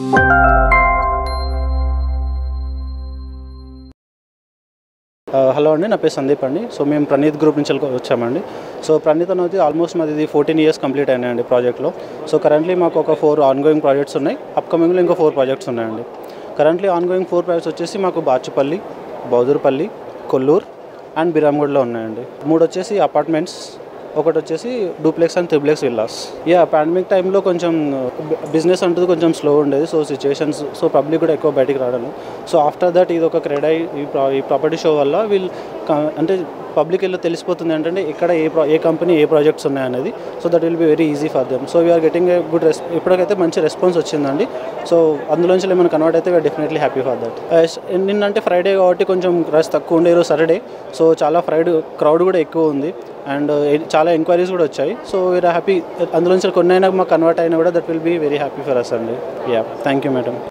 hello అండి నా పేరు సందీప్ అండి సో మేము ప్రణీత్ గ్రూప్ నుంచి వెళ్ళి వచ్చామండి సో ప్రణీత్ అనేది ఆల్మోస్ట్ మాది ఇది ఫోర్టీన్ ఇయర్స్ కంప్లీట్ అయినాయండి ప్రాజెక్ట్లో సో కరెంట్లీ మాకు ఒక ఫోర్ ఆన్గోయింగ్ ప్రాజెక్ట్స్ ఉన్నాయి అప్కమింగ్లో ఇంకో ఫోర్ ప్రాజెక్ట్స్ ఉన్నాయండి కరెంట్లీ ఆన్గోయింగ్ ఫోర్ ప్రాజెక్ట్స్ వచ్చేసి మాకు బాచుపల్లి బౌదూర్పల్లి కొల్లూరు అండ్ బిరామ్గూడ్లో ఉన్నాయండి మూడు వచ్చేసి అపార్ట్మెంట్స్ ఒకటి వచ్చేసి duplex and triplex villas yeah pandemic టైంలో కొంచెం బిజినెస్ అంటుంది కొంచెం స్లో ఉండేది సో సిచ్యువేషన్స్ సో పబ్లిక్ కూడా ఎక్కువ బయటికి రావడం సో ఆఫ్టర్ దట్ ఇది ఒక క్రెడై ఈ ప్రా ఈ ప్రాపర్టీ షో వల్ల వీళ్ళు అంటే పబ్లిక్ వెళ్ళి తెలిసిపోతుంది ఏంటంటే ఇక్కడ ఏ ప్రా ఏ కంపెనీ ఏ ప్రాజెక్ట్స్ ఉన్నాయనేది so that will be very easy for them so we're getting a good రెస్ ఇప్పటికైతే మంచి రెస్పాన్స్ వచ్చిందండి సో అందులోంచి ఏమైనా కన్వర్ట్ అయితే we're definitely happy for that నిన్నంటే ఫ్రైడే కాబట్టి కొంచెం రష్ తక్కువ ఉండే ఈరోజు సాటర్డే సో చాలా ఫ్రైడ్ క్రౌడ్ కూడా ఎక్కువ ఉంది అండ్ చాలా ఎంక్వైరీస్ కూడా వచ్చాయి సో వీఆర్ హ్యాపీ అందులోంచి కొన్ని అయినా మాకు కన్వర్ట్ అయినా కూడా that will be very happy for us అండి యా థ్యాంక్ యూ మేడం